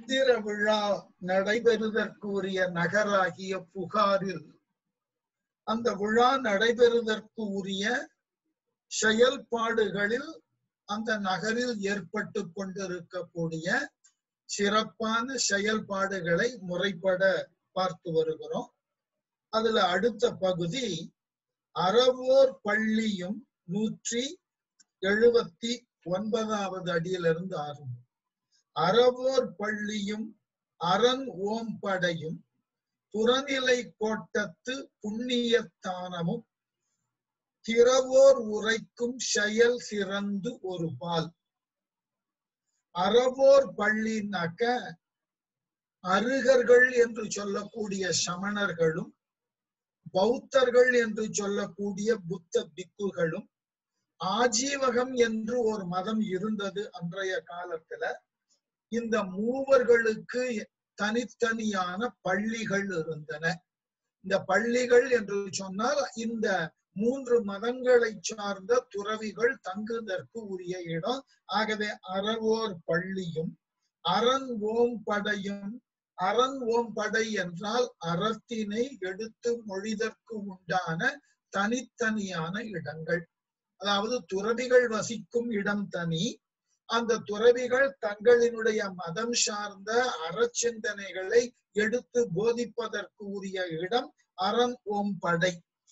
சித்திர விழா நடைபெறுவதற்கு உரிய நகராகிய புகாரில் அந்த விழா நடைபெறுவதற்கு உரிய செயல்பாடுகளில் அந்த நகரில் ஏற்பட்டு கொண்டிருக்கக்கூடிய சிறப்பான செயல்பாடுகளை முறைப்பட பார்த்து வருகிறோம் அதுல அடுத்த பகுதி அறவோர் பள்ளியும் நூற்றி எழுபத்தி ஒன்பதாவது அடியிலிருந்து ஆரம்பம் அறவோர் பள்ளியும் அரண் ஓம்படையும் புறநிலை கோட்டத்து புண்ணியத்தானமும் திறவோர் உரைக்கும் செயல் சிறந்து ஒரு பால் அறவோர் பள்ளினாக்க அருகர்கள் என்று சொல்லக்கூடிய சமணர்களும் பௌத்தர்கள் என்று சொல்லக்கூடிய புத்த பிக்குகளும் ஆஜீவகம் என்று ஒரு மதம் இருந்தது அன்றைய காலத்துல இந்த மூவர்களுக்கு தனித்தனியான பள்ளிகள் இருந்தன இந்த பள்ளிகள் என்று சொன்னால் இந்த மூன்று மதங்களை சார்ந்த துறவிகள் தங்குவதற்கு உரிய இடம் ஆகவே அறவோர் பள்ளியும் அரண் ஓம் படையும் அரண் ஓம் படை என்றால் அறத்தினை எடுத்து மொழிதற்கு உண்டான தனித்தனியான இடங்கள் அதாவது துறவிகள் வசிக்கும் இடம் தனி அந்த துறவிகள் தங்களினுடைய மதம் சார்ந்த அறச்சிந்தனைகளை எடுத்து போதிப்பதற்கு உரிய இடம் அரண் ஓம் படை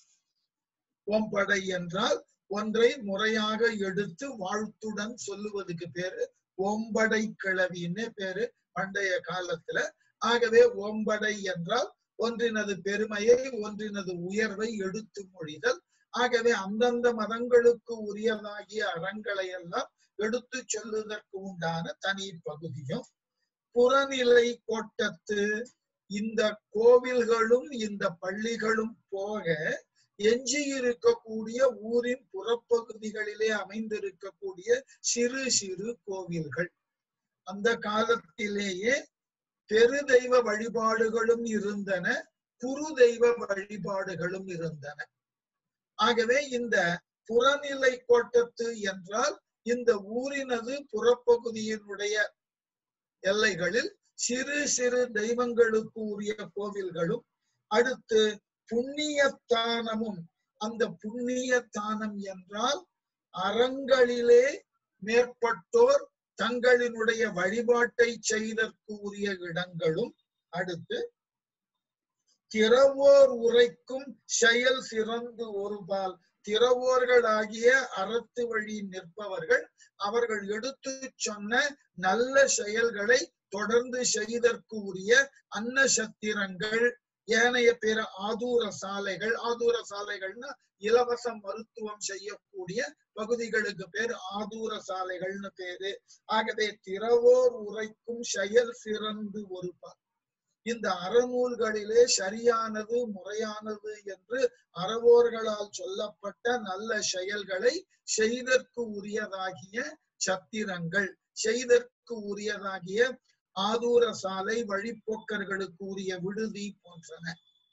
ஓம்படை என்றால் ஒன்றை முறையாக எடுத்து வாழ்த்துடன் சொல்லுவதுக்கு பேரு ஓம்படை கிளவின்னு பேரு பண்டைய காலத்துல ஆகவே ஓம்படை என்றால் ஒன்றினது பெருமையை ஒன்றினது உயர்வை எடுத்து மொழிதல் ஆகவே அந்தந்த மதங்களுக்கு உரியதாகிய அறங்களை எல்லாம் எடுத்து சொல்லுவதற்கு உண்டான தனி பகுதியும் புறநிலை கோட்டத்து இந்த கோவில்களும் இந்த பள்ளிகளும் போக எஞ்சி இருக்கக்கூடிய ஊரின் புறப்பகுதிகளிலே அமைந்திருக்கக்கூடிய சிறு சிறு கோவில்கள் அந்த காலத்திலேயே பெரு தெய்வ வழிபாடுகளும் இருந்தன குரு தெய்வ வழிபாடுகளும் இருந்தன ஆகவே இந்த புறநிலை கோட்டத்து என்றால் இந்த ஊரினது புறப்பகுதியினுடைய எல்லைகளில் சிறு சிறு தெய்வங்களுக்கு உரிய கோவில்களும் அடுத்து புண்ணியத்தானமும் அந்த புண்ணியத்தானம் என்றால் அறங்களிலே மேற்பட்டோர் தங்களினுடைய வழிபாட்டை செய்தற்கு உரிய இடங்களும் அடுத்து திறவோர் உரைக்கும் செயல் சிறந்து ஒருபால் திறவோர்களாகிய அறத்து வழி நிற்பவர்கள் அவர்கள் எடுத்து சொன்ன நல்ல செயல்களை தொடர்ந்து செய்தற்கு உரிய அன்ன சத்திரங்கள் ஏனைய பிற ஆதூர சாலைகள் ஆதூர சாலைகள்னா இலவச மருத்துவம் செய்யக்கூடிய பகுதிகளுக்கு பேர் ஆதூர சாலைகள்னு பேரு ஆகவே திறவோர் உரைக்கும் செயல் சிறந்து ஒருபார் இந்த அறநூல்களிலே சரியானது முறையானது என்று அறவோர்களால் சொல்லப்பட்ட நல்ல செயல்களை செய்தற்கு உரியதாகிய சத்திரங்கள் செய்தற்கு உரியதாகிய ஆதூர சாலை வழிப்போக்கர்களுக்கு உரிய விடுதி போன்றன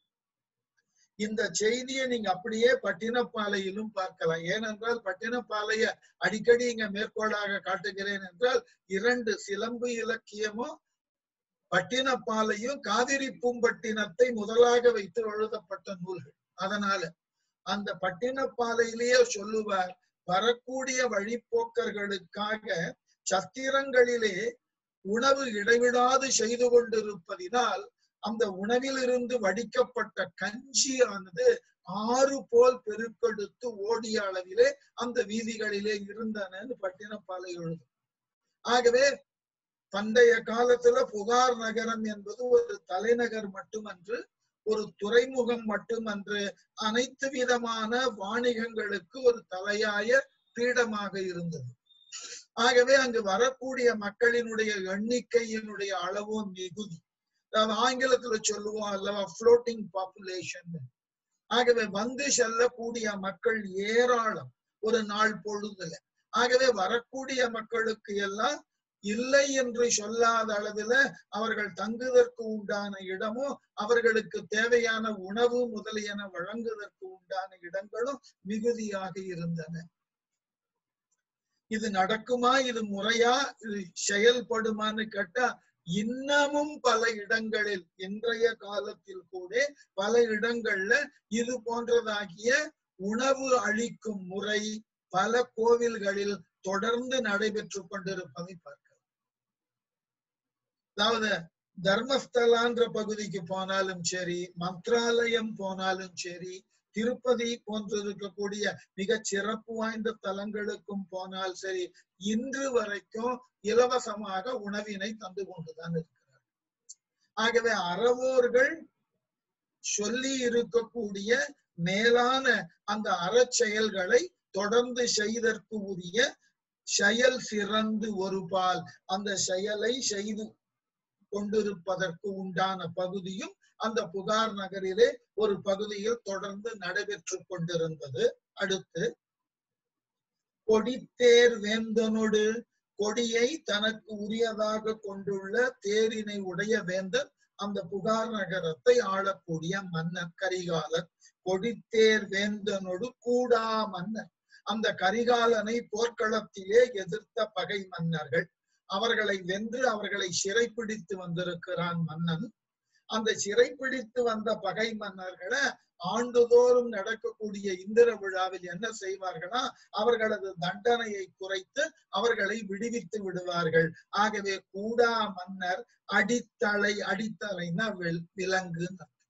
இந்த செய்தியை நீங்க அப்படியே பட்டினப்பாலையிலும் பார்க்கலாம் ஏனென்றால் பட்டினப்பாலைய அடிக்கடி இங்க மேற்கோளாக காட்டுகிறேன் என்றால் இரண்டு சிலம்பு இலக்கியமும் பட்டினப்பாலையும் காவிரி பூம்பட்டினத்தை முதலாக வைத்து எழுதப்பட்ட நூல்கள் அதனால அந்த பட்டினப்பாலையிலேயே சொல்லுவார் வரக்கூடிய வழிப்போக்கர்களுக்காக சத்திரங்களிலே உணவு இடைவிடாது செய்து கொண்டிருப்பதினால் அந்த உணவிலிருந்து வடிக்கப்பட்ட கஞ்சியானது ஆறு போல் பெருக்கெடுத்து ஓடிய அளவிலே அந்த வீதிகளிலே இருந்தனன்னு பட்டினப்பாலை எழுதும் ஆகவே பண்டைய காலத்துல புகார் நகரம் என்பது ஒரு தலைநகர் மட்டுமன்று ஒரு துறைமுகம் மட்டுமன்று அனைத்து விதமான வாணிகங்களுக்கு ஒரு தலையாய பீடமாக இருந்தது ஆகவே அங்கு வரக்கூடிய மக்களினுடைய எண்ணிக்கையினுடைய அளவும் மிகுதி அதாவது ஆங்கிலத்துல சொல்லுவோம் அல்லவா புளோட்டிங் பாப்புலேஷன் ஆகவே வந்து செல்லக்கூடிய மக்கள் ஏராளம் ஒரு நாள் பொழுதுல ஆகவே வரக்கூடிய மக்களுக்கு எல்லாம் இல்லை என்று சொல்லாத அளவில் அவர்கள் தங்குவதற்கு உண்டான இடமும் அவர்களுக்கு தேவையான உணவு முதலியன வழங்குவதற்கு உண்டான இடங்களும் மிகுதியாக இருந்தன இது நடக்குமா இது முறையா இது செயல்படுமான்னு கேட்டா இன்னமும் பல இடங்களில் இன்றைய காலத்தில் கூட பல இடங்கள்ல இது போன்றதாகிய உணவு அளிக்கும் முறை பல கோவில்களில் தொடர்ந்து நடைபெற்று கொண்டிருப்பதை பார்க்கலாம் அதாவது தர்மஸ்தலான்ற பகுதிக்கு போனாலும் சரி மந்த்ராலயம் போனாலும் சரி திருப்பதி போன்று இருக்கக்கூடிய மிக சிறப்பு வாய்ந்த தலங்களுக்கும் போனால் சரி இன்று வரைக்கும் இலவசமாக உணவினை தந்து கொண்டுதான் இருக்கிறார் ஆகவே அறவோர்கள் சொல்லி இருக்கக்கூடிய மேலான அந்த அறச்செயல்களை தொடர்ந்து செய்தற்கு உரிய செயல் சிறந்து ஒரு பால் அந்த செயலை செய்து கொண்டிருப்பதற்கு உண்டான பகுதியும் அந்த புகார் நகரிலே ஒரு பகுதியில் தொடர்ந்து நடைபெற்று கொண்டிருந்தது அடுத்து கொடித்தேர் வேந்தனோடு கொடியை தனக்கு உரியதாக கொண்டுள்ள தேரினை உடைய வேந்தன் அந்த புகார் நகரத்தை ஆளக்கூடிய மன்னர் கரிகாலன் கொடித்தேர் வேந்தனோடு கூடா மன்னர் அந்த கரிகாலனை போர்க்களத்திலே எதிர்த்த பகை மன்னர்கள் அவர்களை வென்று அவர்களை சிறைப்பிடித்து வந்திருக்கிறான் மன்னன் அந்த சிறைப்பிடித்து வந்த பகை மன்னர்களை ஆண்டுதோறும் நடக்கக்கூடிய இந்திர விழாவில் என்ன செய்வார்களா அவர்களது தண்டனையை குறைத்து அவர்களை விடுவித்து விடுவார்கள் ஆகவே கூடா மன்னர் அடித்தலை அடித்தலைன்னா விலங்கு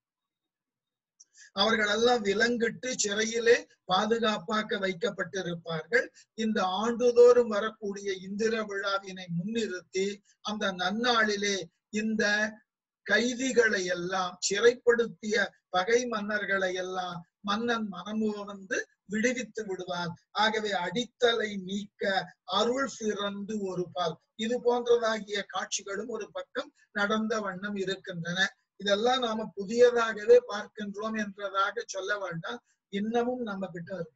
அவர்களெல்லாம் விலங்கிட்டு சிறையிலே பாதுகாப்பாக வைக்கப்பட்டிருப்பார்கள் இந்த ஆண்டுதோறும் வரக்கூடிய இந்திர விழாவினை முன்னிறுத்தி அந்த நன்னாளிலே இந்த கைதிகளை எல்லாம் சிறைப்படுத்திய பகை மன்னர்களை எல்லாம் மன்னன் மனமு வந்து விடுவித்து விடுவான் ஆகவே அடித்தலை நீக்க அருள் சிறந்து ஒரு பால் இது போன்றதாகிய காட்சிகளும் ஒரு பக்கம் நடந்த வண்ணம் இருக்கின்றன இதெல்லாம் நாம புதியதாகவே பார்க்கின்றோம் என்றதாக சொல்ல வேண்டாம் இன்னமும் நம்ம கிட்ட இருக்கு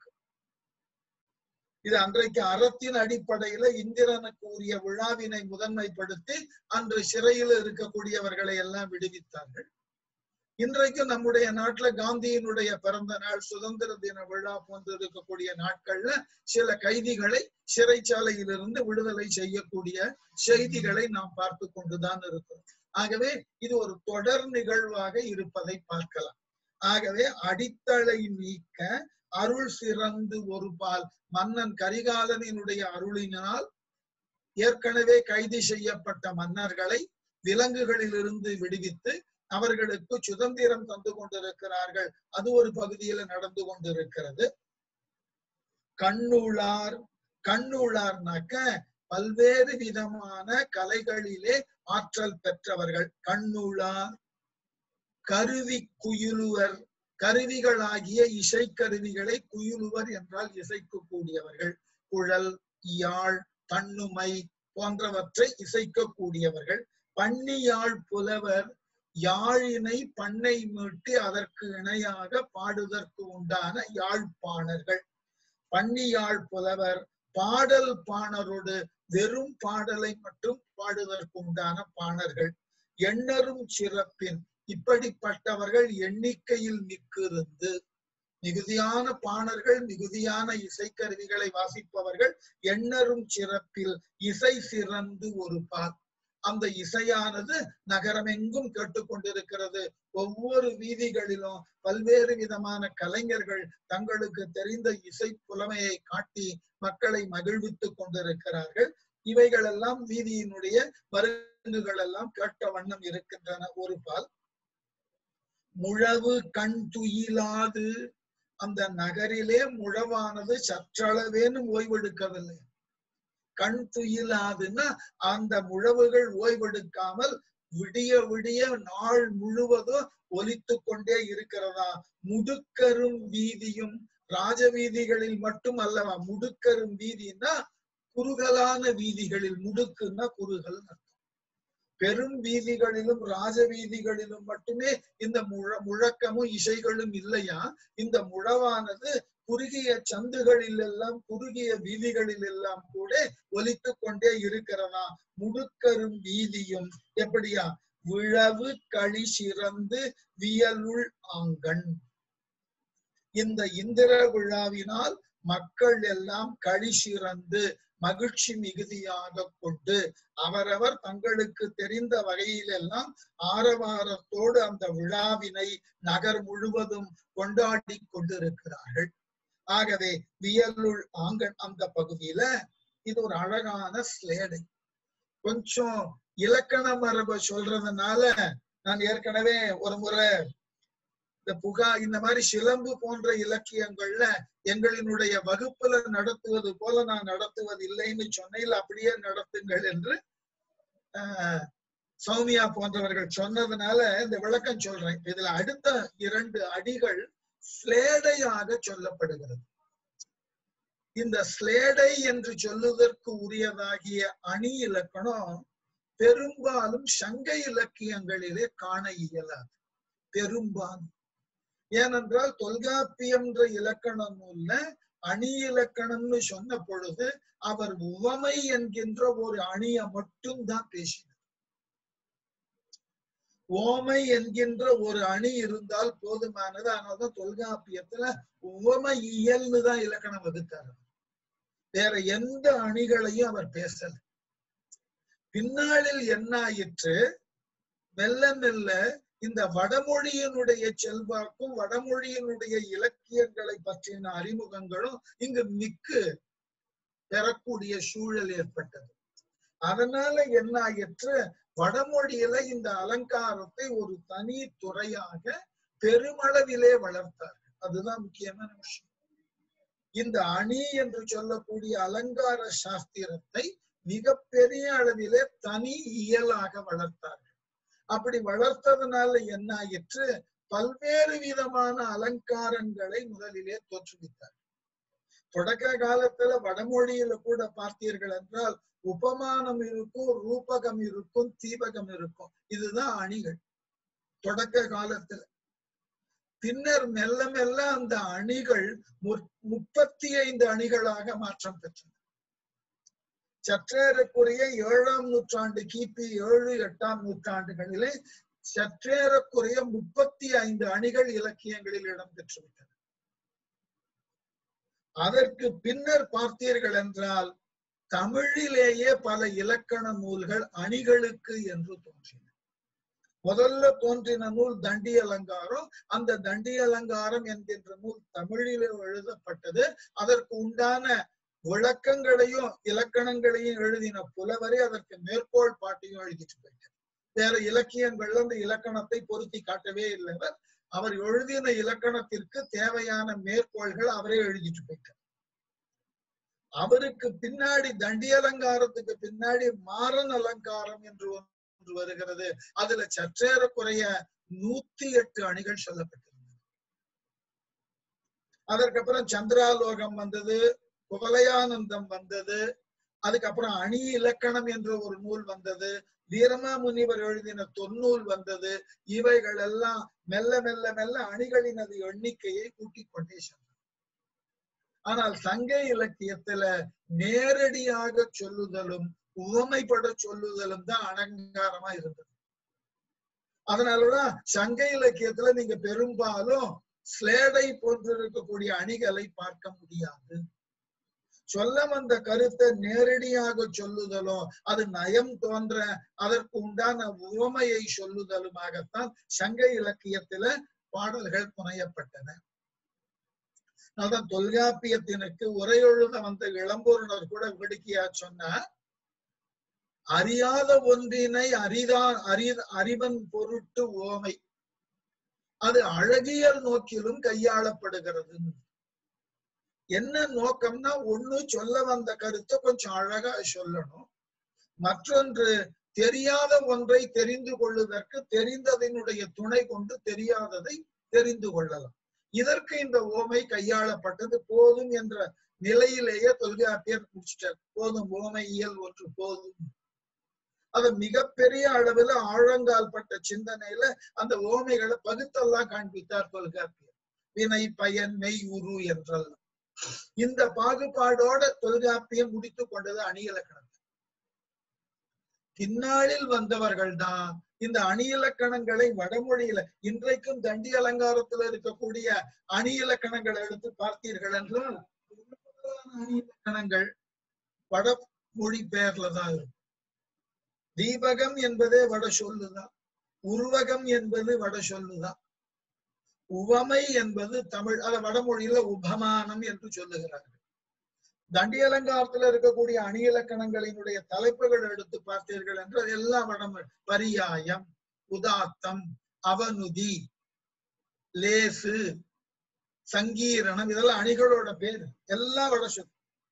இது அன்றைக்கு அறத்தின் அடிப்படையில இந்திரனுக்கு உரிய விழாவினை முதன்மைப்படுத்தி அன்று சிறையில் இருக்கக்கூடியவர்களை எல்லாம் விடுவித்தார்கள் இன்றைக்கு நம்முடைய நாட்டுல காந்தியினுடைய பிறந்த நாள் சுதந்திர தின விழா போன்று இருக்கக்கூடிய நாட்கள்ல சில கைதிகளை சிறைச்சாலையிலிருந்து விடுதலை செய்யக்கூடிய செய்திகளை நாம் பார்த்து கொண்டுதான் இருக்கிறோம் ஆகவே இது ஒரு தொடர் நிகழ்வாக இருப்பதை பார்க்கலாம் ஆகவே அடித்தளை நீக்க அருள் சிறந்து ஒரு பால் மன்னன் கரிகாலனினுடைய அருளினால் ஏற்கனவே கைது செய்யப்பட்ட மன்னர்களை விலங்குகளிலிருந்து விடுவித்து அவர்களுக்கு சுதந்திரம் தந்து கொண்டிருக்கிறார்கள் அது ஒரு பகுதியில நடந்து கொண்டிருக்கிறது கண்ணுளார் கண்ணுளார்னாக்க பல்வேறு விதமான கலைகளிலே ஆற்றல் பெற்றவர்கள் கண்ணுளார் கருவி குயிலுவர் கருவிகளாகிய இசைக்கருவிகளை குயிலுவர் என்றால் இசைக்கக்கூடியவர்கள் குழல் யாழ் தன்னுமை போன்றவற்றை இசைக்கக்கூடியவர்கள் பன்னியாழ் புலவர் யாழினை பண்ணை மீட்டி அதற்கு இணையாக பாடுதற்கு உண்டான யாழ்ப்பாணர்கள் பன்னியாழ் புலவர் பாடல் பாணரோடு வெறும் பாடலை மட்டும் பாடுவதற்கு உண்டான பாணர்கள் எண்ணரும் சிறப்பின் இப்படிப்பட்டவர்கள் எண்ணிக்கையில் மிக்கிருந்து மிகுதியான பாணர்கள் மிகுதியான இசைக்கருவிகளை வாசிப்பவர்கள் எண்ணரும் சிறப்பில் இசை சிறந்து ஒரு பால் அந்த இசையானது நகரமெங்கும் கேட்டுக்கொண்டிருக்கிறது ஒவ்வொரு வீதிகளிலும் பல்வேறு விதமான கலைஞர்கள் தங்களுக்கு தெரிந்த இசை புலமையை காட்டி மக்களை மகிழ்வித்துக் கொண்டிருக்கிறார்கள் இவைகள் எல்லாம் வீதியினுடைய மருந்துகள் எல்லாம் கேட்ட வண்ணம் இருக்கின்றன ஒரு பால் முழவு கண் துயிலாது அந்த நகரிலே முழவானது சற்றளவேனும் ஓய்வெடுக்கவில்லை கண் துயிலாதுன்னா அந்த முழவுகள் ஓய்வெடுக்காமல் விடிய விடிய நாள் முழுவதும் ஒலித்து கொண்டே இருக்கிறதா முடுக்கரும் வீதியும் ராஜவீதிகளில் மட்டும் அல்லவா முடுக்கரும் வீதின்னா குறுகலான வீதிகளில் முடுக்குன்னா குறுகல் பெரும் வீதிகளிலும் ராஜ வீதிகளிலும் மட்டுமே இந்த முழ முழக்கமும் இசைகளும் இல்லையா இந்த முழவானது குறுகிய சந்துகளில் எல்லாம் குறுகிய வீதிகளில் எல்லாம் கூட ஒலித்து கொண்டே இருக்கிறதா முடுக்கரும் வீதியும் எப்படியா விழவு களி சிறந்து வியலுள் ஆங்கண் இந்த இந்திர விழாவினால் மக்கள் எல்லாம் களி சிறந்து மகிழ்ச்சி மிகுதியாக கொண்டு அவரவர் தங்களுக்கு தெரிந்த வகையிலெல்லாம் ஆரவாரத்தோடு அந்த விழாவினை நகர் முழுவதும் கொண்டாடி கொண்டிருக்கிறார்கள் ஆகவே வியலுள் ஆங்கன் அந்த பகுதியில இது ஒரு அழகான ஸ்லேடை கொஞ்சம் இலக்கண மரபை சொல்றதுனால நான் ஏற்கனவே ஒரு முறை இந்த புகா இந்த மாதிரி சிலம்பு போன்ற இலக்கியங்கள்ல எங்களினுடைய வகுப்புல நடத்துவது போல நான் நடத்துவது இல்லைன்னு சொன்னையில் அப்படியே நடத்துங்கள் என்று ஆஹ் சௌமியா போன்றவர்கள் சொன்னதுனால இந்த விளக்கம் சொல்றேன் இதுல அடுத்த இரண்டு அடிகள் ஸ்லேடையாக சொல்லப்படுகிறது இந்த ஸ்லேடை என்று சொல்லுவதற்கு உரியதாகிய அணி இலக்கணம் பெரும்பாலும் சங்க இலக்கியங்களிலே காண இயலாது பெரும்பாலும் ஏனென்றால் தொல்காப்பியம்ன்ற இலக்கண நூல்ல அணி இலக்கணம்னு சொன்ன பொழுது அவர் உவமை என்கின்ற ஒரு அணியை மட்டும்தான் பேசினார் ஓமை என்கின்ற ஒரு அணி இருந்தால் போதுமானது ஆனால்தான் தொல்காப்பியத்துல உவமை இயல்னு தான் இலக்கணம் வகுத்தார் வேற எந்த அணிகளையும் அவர் பேசல பின்னாளில் என்ன ஆயிற்று மெல்ல மெல்ல இந்த வடமொழியினுடைய செல்வாக்கும் வடமொழியினுடைய இலக்கியங்களை பற்றின அறிமுகங்களும் இங்கு மிக்கு பெறக்கூடிய சூழல் ஏற்பட்டது அதனால என்ன ஆயிற்று வடமொழியில இந்த அலங்காரத்தை ஒரு தனி துறையாக பெருமளவிலே வளர்த்தார்கள் அதுதான் முக்கியமான விஷயம் இந்த அணி என்று சொல்லக்கூடிய அலங்கார சாஸ்திரத்தை மிக பெரிய அளவிலே தனி இயலாக வளர்த்தார்கள் அப்படி வளர்த்ததுனால என்ன ஆயிற்று பல்வேறு விதமான அலங்காரங்களை முதலிலே தோற்றுவித்தார் தொடக்க காலத்துல வடமொழியில கூட பார்த்தீர்கள் என்றால் உபமானம் இருக்கும் ரூபகம் இருக்கும் தீபகம் இருக்கும் இதுதான் அணிகள் தொடக்க காலத்துல பின்னர் மெல்ல மெல்ல அந்த அணிகள் முப்பத்தி ஐந்து அணிகளாக மாற்றம் பெற்றன சற்றேறக்குறைய ஏழாம் நூற்றாண்டு கிபி ஏழு எட்டாம் நூற்றாண்டுகளிலே சற்றேறக்குறைய முப்பத்தி ஐந்து அணிகள் இலக்கியங்களில் இடம்பெற்றுவிட்டன அதற்கு பின்னர் பார்த்தீர்கள் என்றால் தமிழிலேயே பல இலக்கண நூல்கள் அணிகளுக்கு என்று தோன்றின முதல்ல தோன்றின நூல் தண்டி அலங்காரம் அந்த தண்டி அலங்காரம் என்கின்ற நூல் தமிழிலே எழுதப்பட்டது அதற்கு உண்டான விளக்கங்களையும் இலக்கணங்களையும் எழுதின புலவரே அதற்கு மேற்கோள் பாட்டையும் எழுதிட்டு போயிட்டார் வேற இலக்கியங்கள்ல அந்த இலக்கணத்தை பொருத்தி காட்டவே இல்லைவர் அவர் எழுதின இலக்கணத்திற்கு தேவையான மேற்கோள்கள் அவரே எழுதிட்டு போயிட்டார் அவருக்கு பின்னாடி தண்டி அலங்காரத்துக்கு பின்னாடி மாறன் அலங்காரம் என்று ஒன்று வருகிறது அதுல சற்றேறக்குறைய நூத்தி எட்டு அணிகள் சொல்லப்பட்டிருந்தது அதற்கப்புறம் சந்திராலோகம் வந்தது குவலயானந்தம் வந்தது அதுக்கப்புறம் அணி இலக்கணம் என்ற ஒரு நூல் வந்தது வீரமாமுனிவர் எழுதின தொன்னூல் வந்தது இவைகள் எல்லாம் மெல்ல மெல்ல மெல்ல அணிகளினது எண்ணிக்கையை கூட்டிக் கொண்டே சென்றது ஆனால் சங்க இலக்கியத்துல நேரடியாக சொல்லுதலும் உவமைப்பட சொல்லுதலும் தான் அலங்காரமா இருந்தது அதனாலதான் சங்க இலக்கியத்துல நீங்க பெரும்பாலும் ஸ்லேடை போன்று இருக்கக்கூடிய அணிகளை பார்க்க முடியாது சொல்ல வந்த கருத்தை நேரடியாக சொல்லுதலும் அது நயம் தோன்ற அதற்கு உண்டான உவமையை சொல்லுதலுமாகத்தான் சங்க இலக்கியத்தில பாடல்கள் புனையப்பட்டன அதான் தொல்காப்பியத்தினுக்கு உரையொழுத வந்த இளம்பூரணர் கூட வேடிக்கையா சொன்னா அறியாத ஒன்றினை அரிதான் அறி அறிவன் பொருட்டு ஓமை அது அழகியல் நோக்கிலும் கையாளப்படுகிறது என்ன நோக்கம்னா ஒண்ணு சொல்ல வந்த கருத்தை கொஞ்சம் அழகா சொல்லணும் மற்றொன்று தெரியாத ஒன்றை தெரிந்து கொள்ளுவதற்கு தெரிந்ததனுடைய துணை கொண்டு தெரியாததை தெரிந்து கொள்ளலாம் இதற்கு இந்த ஓமை கையாளப்பட்டது போதும் என்ற நிலையிலேயே தொல்காப்பியர் முடிச்சிட்டார் போதும் ஓமை இயல் ஒன்று போதும் அது மிகப்பெரிய அளவுல ஆழங்கால் பட்ட சிந்தனையில அந்த ஓமைகளை பகுத்தெல்லாம் காண்பித்தார் தொல்காப்பியர் வினை பயன் மெய் உரு என்றெல்லாம் இந்த பாகுபாடோட தொல்காப்பியம் முடித்து கொண்டது அணியிலக்கணம் பின்னாளில் வந்தவர்கள் தான் இந்த அணி இலக்கணங்களை வடமொழியில இன்றைக்கும் தண்டி அலங்காரத்துல இருக்கக்கூடிய அணி இலக்கணங்களை எடுத்து பார்த்தீர்கள் என்றால் அணி இலக்கணங்கள் வட மொழி பெயர்ல தான் இருக்கும் தீபகம் என்பதே வட சொல்லுதான் உருவகம் என்பது வட சொல்லுதான் உவமை என்பது தமிழ் அத வடமொழியில உபமானம் என்று சொல்லுகிறார்கள் தண்டி அலங்காரத்துல இருக்கக்கூடிய அணி இலக்கணங்களினுடைய தலைப்புகள் எடுத்து பார்த்தீர்கள் என்று அது எல்லாம் வடமொழி பரியாயம் உதாத்தம் அவனுதி லேசு சங்கீரணம் இதெல்லாம் அணிகளோட பேர் எல்லாம் வட சொல்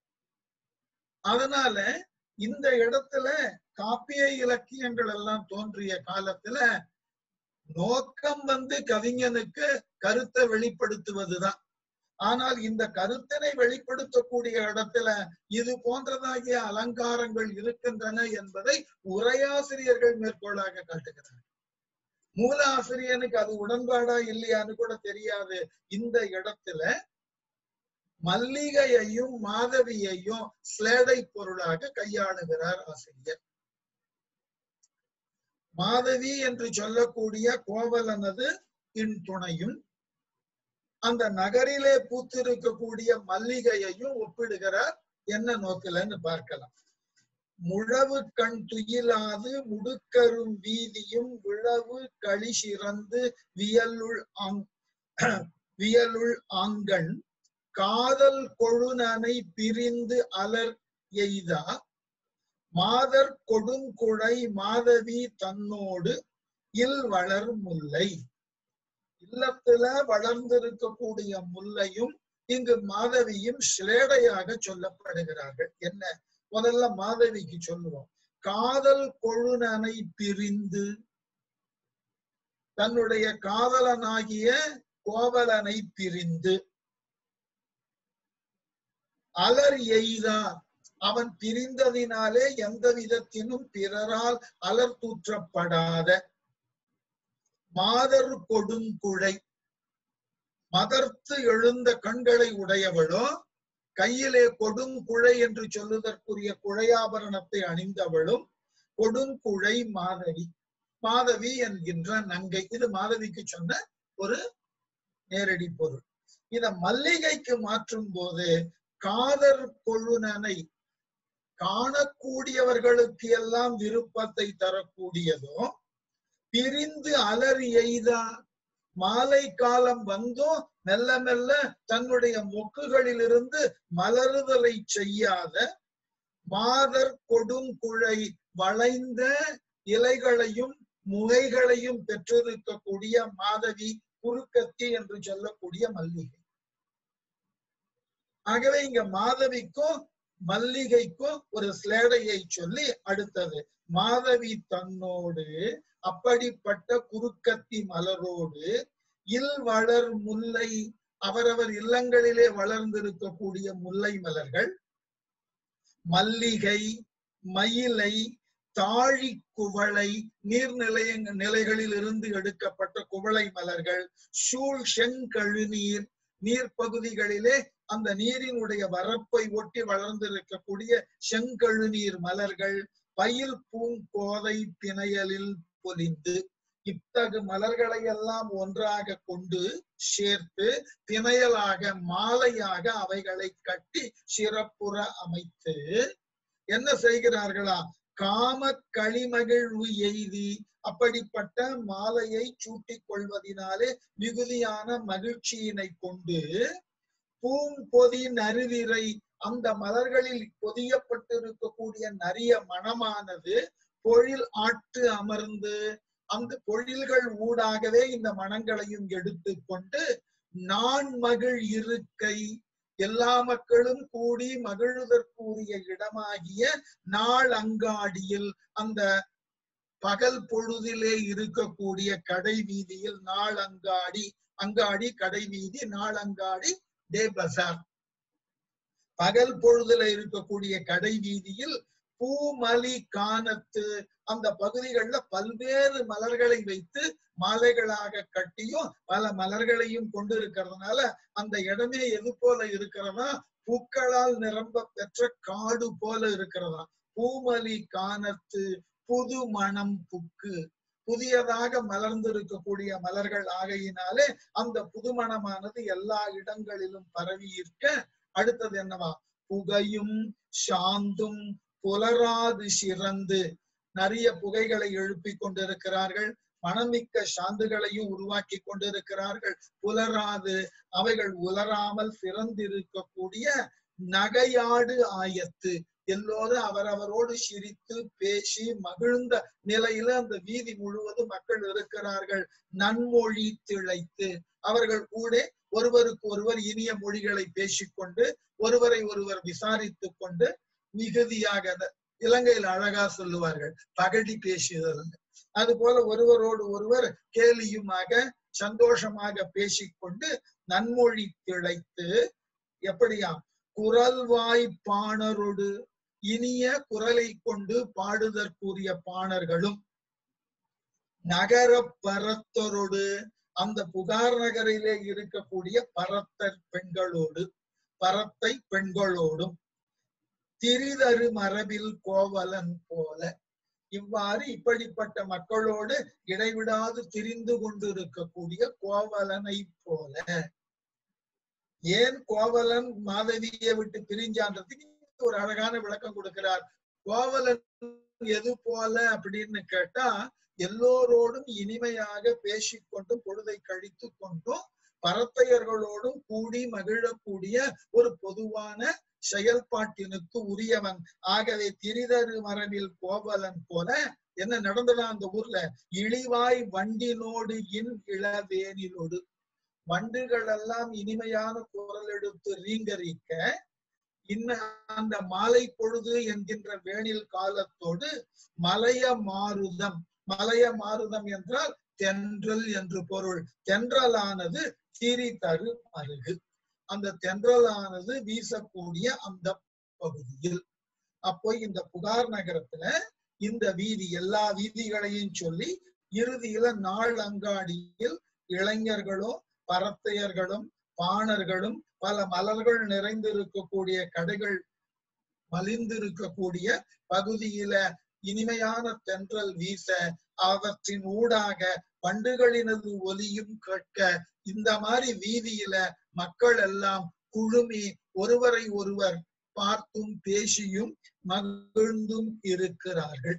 அதனால இந்த இடத்துல காப்பிய இலக்கியங்கள் எல்லாம் தோன்றிய காலத்துல நோக்கம் வந்து கவிஞனுக்கு கருத்தை வெளிப்படுத்துவதுதான் ஆனால் இந்த கருத்தினை வெளிப்படுத்தக்கூடிய இடத்துல இது போன்றதாகிய அலங்காரங்கள் இருக்கின்றன என்பதை உரையாசிரியர்கள் மேற்கோளாக காட்டுகிறார் மூல ஆசிரியனுக்கு அது உடன்பாடா இல்லையான்னு கூட தெரியாது இந்த இடத்துல மல்லிகையையும் மாதவியையும் ஸ்லேடை பொருளாக கையாளுகிறார் ஆசிரியர் மாதவி என்று சொல்லக்கூடிய கோவலனது இன் துணையும் அந்த நகரிலே பூத்திருக்கக்கூடிய மல்லிகையையும் ஒப்பிடுகிறார் என்ன நோக்கிலன்னு பார்க்கலாம் முழவு கண் துயிலாது முடுக்கரும் வீதியும் விழவு களி சிறந்து வியலுள் ஆங் வியலுள் ஆங்கண் காதல் கொழுநனை பிரிந்து அலர் எய்தா மாதர் கொடுங்குழை மாதவி தன்னோடு இல் வளர் முல்லை இல்லத்துல வளர்ந்திருக்கக்கூடிய முல்லையும் இங்கு மாதவியும் சிலேடையாக சொல்லப்படுகிறார்கள் என்ன முதல்ல மாதவிக்கு சொல்லுவோம் காதல் கொழுநனை பிரிந்து தன்னுடைய காதலனாகிய கோவலனை பிரிந்து அலர் எய்தார் அவன் பிரிந்ததினாலே எந்த விதத்தினும் பிறரால் அலர் தூற்றப்படாத மாதர் கொடுங்குழை மதர்த்து எழுந்த கண்களை உடையவளோ கையிலே கொடுங்குழை என்று சொல்லுதற்குரிய குழையாபரணத்தை அணிந்தவளும் கொடுங்குழை மாதவி மாதவி என்கின்ற நங்கை இது மாதவிக்கு சொன்ன ஒரு நேரடி பொருள் இத மல்லிகைக்கு மாற்றும் போது காதர் கொழுனனை காணக்கூடியவர்களுக்கு எல்லாம் விருப்பத்தை தரக்கூடியதும் பிரிந்து அலறி எய்தா மாலை காலம் வந்தும் மெல்ல மெல்ல தன்னுடைய மொக்குகளிலிருந்து மலருதலை செய்யாத மாதர் கொடுங்குழை வளைந்த இலைகளையும் முகைகளையும் பெற்றிருக்கக்கூடிய மாதவி குறுக்கத்தி என்று சொல்லக்கூடிய மல்லிகை ஆகவே இங்க மாதவிக்கும் மல்லிகைக்கும் ஒரு ஸ்லேடையை சொல்லி அடுத்தது மாதவி தன்னோடு அப்படிப்பட்ட குறுக்கத்தி மலரோடு இல் வளர் முல்லை அவரவர் இல்லங்களிலே வளர்ந்திருக்கக்கூடிய முல்லை மலர்கள் மல்லிகை மயிலை தாழி குவளை நீர்நிலைய நிலைகளில் இருந்து எடுக்கப்பட்ட குவளை மலர்கள் சூழ் செங்கழுநீர் நீர் பகுதிகளிலே அந்த நீரினுடைய வரப்பை ஒட்டி வளர்ந்திருக்கக்கூடிய செங்கழுநீர் மலர்கள் பயில் பூங்கோதை பிணையலில் பொலிந்து இத்தகு மலர்களை எல்லாம் ஒன்றாக கொண்டு சேர்த்து பிணையலாக மாலையாக அவைகளை கட்டி சிறப்புற அமைத்து என்ன செய்கிறார்களா காம களிமகிழ்வு எய்தி அப்படிப்பட்ட மாலையை சூட்டிக் கொள்வதினாலே மிகுதியான மகிழ்ச்சியினை கொண்டு பூம்பொதி நறுவிரை அந்த மலர்களில் பொதியப்பட்டிருக்கக்கூடிய நரிய மனமானது பொழில் ஆட்டு அமர்ந்து அந்த பொழில்கள் ஊடாகவே இந்த மனங்களையும் எடுத்துக்கொண்டு நான் மகிழ் இருக்கை எல்லா மக்களும் கூடி மகிழுதற்குரிய இடமாகிய நாள் அங்காடியில் அந்த பகல் பொழுதிலே இருக்கக்கூடிய கடை வீதியில் நாள் அங்காடி அங்காடி கடை வீதி நாள் அங்காடி டே பசார் பகல் பொழுதுல இருக்கக்கூடிய கடை வீதியில் பூமலி காணத்து அந்த பகுதிகளில் பல்வேறு மலர்களை வைத்து மாலைகளாக கட்டியும் பல மலர்களையும் கொண்டு இருக்கிறதுனால அந்த இடமே எது போல இருக்கிறதா பூக்களால் நிரம்ப பெற்ற காடு போல இருக்கிறதா பூமலி காணத்து புது மணம் புக்கு புதியதாக மலர்ந்திருக்கக்கூடிய மலர்கள் ஆகையினாலே அந்த புதுமணமானது எல்லா இடங்களிலும் பரவி இருக்க அடுத்தது என்னவா புகையும் சாந்தும் புலராது சிறந்து நிறைய புகைகளை எழுப்பிக் கொண்டிருக்கிறார்கள் மனமிக்க சாந்துகளையும் உருவாக்கி கொண்டிருக்கிறார்கள் புலராது அவைகள் உலராமல் சிறந்திருக்கக்கூடிய நகையாடு ஆயத்து எல்லோரும் அவரவரோடு சிரித்து பேசி மகிழ்ந்த நிலையில அந்த வீதி முழுவதும் மக்கள் இருக்கிறார்கள் நன்மொழி திளைத்து அவர்கள் கூட ஒருவருக்கு ஒருவர் இனிய மொழிகளை பேசிக்கொண்டு ஒருவரை ஒருவர் விசாரித்துக் கொண்டு மிகுதியாக அந்த இலங்கையில் அழகா சொல்லுவார்கள் பகடி பேசுதல் அது போல ஒருவரோடு ஒருவர் கேலியுமாக சந்தோஷமாக பேசிக்கொண்டு நன்மொழி திளைத்து எப்படியாம் குரல்வாய் பாணரோடு இனிய குரலை கொண்டு பாடுதற்குரிய பாணர்களும் நகர பரத்தரோடு அந்த புகார் நகரிலே இருக்கக்கூடிய பரத்தர் பெண்களோடு பரத்தை பெண்களோடும் திரிதரு மரபில் கோவலன் போல இவ்வாறு இப்படிப்பட்ட மக்களோடு இடைவிடாது திரிந்து கொண்டிருக்கக்கூடிய கோவலனை போல ஏன் கோவலன் மாதவியை விட்டு பிரிஞ்சான்றதுக்கு ஒரு அழகான விளக்கம் கொடுக்கிறார் கோவலன் எது போல அப்படின்னு கேட்டா எல்லோரோடும் இனிமையாக பேசிக்கொண்டும் பொழுதை கழித்து கொண்டும் பரத்தையர்களோடும் கூடி மகிழக்கூடிய ஒரு பொதுவான செயல்பாட்டினுக்கு உரியவன் ஆகவே திரிதரு மரபில் கோவலன் போல என்ன நடந்ததா அந்த ஊர்ல இழிவாய் வண்டினோடு இன் இளவேனிலோடு வண்டுகள் எல்லாம் இனிமையான குரல் எடுத்து ரீங்கரிக்க இன்ன அந்த மாலை பொழுது என்கின்ற வேணில் காலத்தோடு மலைய மாருதம் மலைய மாருதம் என்றால் தென்றல் என்று பொருள் தென்றலானது திரி தரு மருகு அந்த தென்றலானது வீசக்கூடிய அந்த பகுதியில் அப்போ இந்த புகார் நகரத்துல இந்த வீதி எல்லா வீதிகளையும் சொல்லி இறுதியில நாள் அங்காடியில் இளைஞர்களும் பரத்தையர்களும் பாணர்களும் பல மலர்கள் நிறைந்திருக்கக்கூடிய கடைகள் மலிந்திருக்கக்கூடிய பகுதியில இனிமையான தென்றல் வீச அவற்றின் ஊடாக வண்டுகளினது ஒலியும் கேட்க இந்த மாதிரி வீதியில மக்கள் எல்லாம் குழுமி ஒருவரை ஒருவர் பார்த்தும் பேசியும் மகிழ்ந்தும் இருக்கிறார்கள்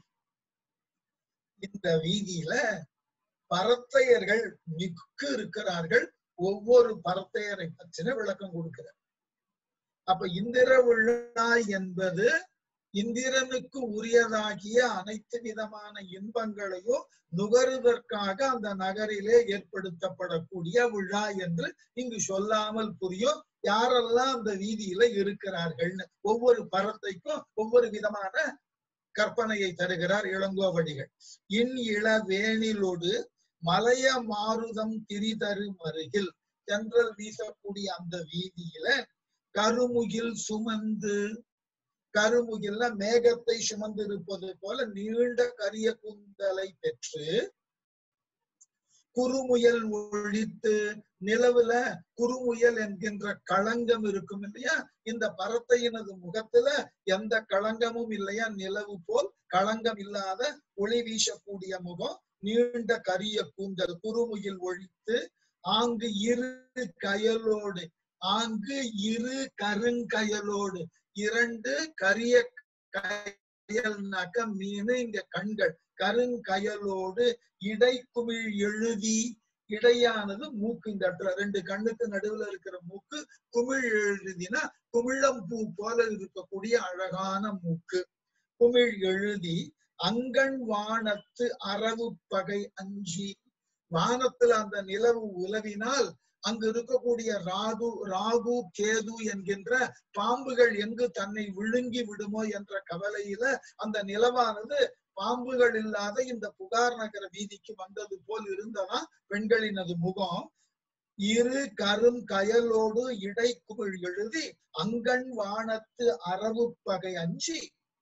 இந்த வீதியில பரத்தையர்கள் மிக்க இருக்கிறார்கள் ஒவ்வொரு பரத்தையரை பற்றின விளக்கம் கொடுக்கிறார் அப்ப இந்திர விழா என்பது இந்திரனுக்கு உரியதாகிய அனைத்து விதமான இன்பங்களையும் நுகருவதற்காக அந்த நகரிலே ஏற்படுத்தப்படக்கூடிய விழா என்று இங்கு சொல்லாமல் புரியும் யாரெல்லாம் அந்த வீதியில இருக்கிறார்கள்னு ஒவ்வொரு பரத்தைக்கும் ஒவ்வொரு விதமான கற்பனையை தருகிறார் இளங்கோவடிகள் இன் இள வேணிலோடு மலைய மாருதம் திரிதரு மருகில் தென்றல் வீசக்கூடிய அந்த வீதியில கருமுகில் சுமந்து கருமுகில்ல மேகத்தை சுமந்திருப்பது போல நீண்ட கரிய கூந்தலை பெற்று குறுமுயல் ஒழித்து நிலவுல குறுமுயல் என்கின்ற களங்கம் இருக்கும் இல்லையா இந்த பறத்தையினது முகத்துல எந்த களங்கமும் இல்லையா நிலவு போல் களங்கம் இல்லாத ஒளி வீசக்கூடிய முகம் நீண்ட கரிய கூந்தல் குறுமுயில் ஒழித்து ஆங்கு இரு கயலோடு ஆங்கு இரு கருங்கயலோடு இரண்டு கரிய கயல்னாக்க மீன் இங்க கண்கள் கருங்கயலோடு இடைக்குமிழ் எழுதி இடையானது மூக்கு இந்த இடத்துல ரெண்டு கண்ணுக்கு நடுவுல இருக்கிற மூக்கு குமிழ் எழுதினா குமிழம்பூ போல இருக்கக்கூடிய அழகான மூக்கு குமிழ் எழுதி அங்கண் வானத்து அரவு பகை அஞ்சி வானத்துல அந்த நிலவு உலவினால் அங்கு இருக்கக்கூடிய ராகு ராகு கேது என்கின்ற பாம்புகள் எங்கு தன்னை விழுங்கி விடுமோ என்ற கவலையில அந்த நிலவானது பாம்புகள் இல்லாத இந்த புகார் நகர வீதிக்கு வந்தது போல் இருந்ததா பெண்களினது முகம் இரு கரும் கயலோடு இடைக்குமிழ் எழுதி அங்கண் வானத்து அரவு பகை அஞ்சி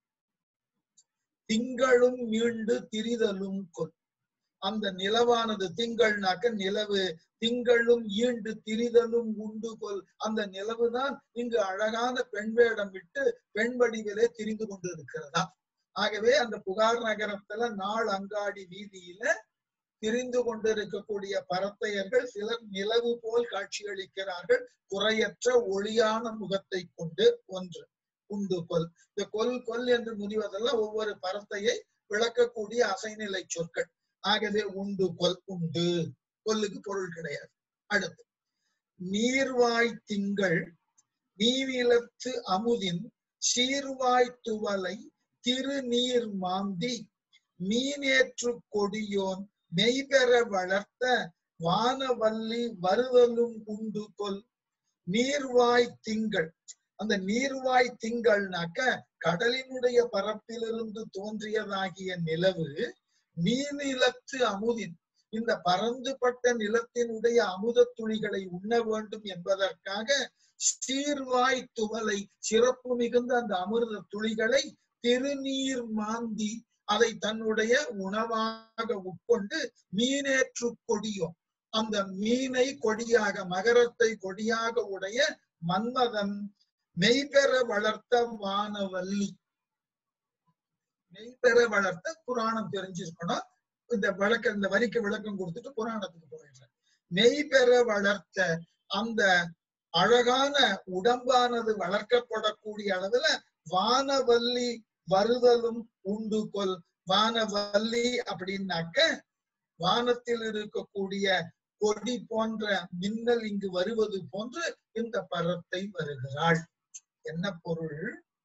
திங்களும் மீண்டு திரிதலும் கொல் அந்த நிலவானது திங்கள்னாக்க நிலவு திங்களும் ஈண்டு திரிதலும் உண்டு கொல் அந்த நிலவுதான் இங்கு அழகான பெண் வேடம் விட்டு பெண் வடிவிலே திரிந்து கொண்டு இருக்கிறதா ஆகவே அந்த புகார் நகரத்துல நாள் அங்காடி வீதியில திரிந்து கொண்டிருக்கக்கூடிய பரத்தையர்கள் சிலர் நிலவு போல் காட்சியளிக்கிறார்கள் குறையற்ற ஒளியான முகத்தை கொண்டு ஒன்று உண்டு கொல் இந்த கொல் கொல் என்று முடிவதெல்லாம் ஒவ்வொரு பரத்தையை விளக்கக்கூடிய அசைநிலை சொற்கள் ஆகவே உண்டு கொல் உண்டு கொல்லுக்கு பொருள் கிடையாது அடுத்து நீர்வாய் திங்கள் நீநிலத்து அமுதின் சீர்வாய் துவலை திருநீர் மாந்தி மீனேற்று கொடியோன் மெய்பெற வளர்த்த வானவல்லி வருதலும் உண்டு கொல் நீர்வாய் திங்கள் அந்த நீர்வாய் திங்கள்னாக்க கடலினுடைய பரப்பிலிருந்து தோன்றியதாகிய நிலவு நீர்நிலத்து அமுதின் இந்த பறந்துபட்ட நிலத்தினுடைய அமுத துளிகளை உண்ண வேண்டும் என்பதற்காக சீர்வாய் துவலை சிறப்பு மிகுந்த அந்த அமிர்த துளிகளை திருநீர் மாந்தி அதை தன்னுடைய உணவாக உட்கொண்டு மீனேற்று கொடியும் அந்த மீனை கொடியாக மகரத்தை கொடியாக உடைய மன்மதன் மெய்பெற வளர்த்த வானவல்லி மெய்பெற வளர்த்த புராணம் தெரிஞ்சிருக்கணும் இந்த விளக்க இந்த வரிக்கு விளக்கம் கொடுத்துட்டு புராணத்துக்கு போயிடுறேன் மெய்பெற வளர்த்த அந்த அழகான உடம்பானது வளர்க்கப்படக்கூடிய அளவுல வானவல்லி வருதலும் உண்டு கொல் வானவல்லி அப்படின்னாக்க வானத்தில் இருக்கக்கூடிய கொடி போன்ற மின்னல் இங்கு வருவது போன்று இந்த பரத்தை வருகிறாள் என்ன பொருள்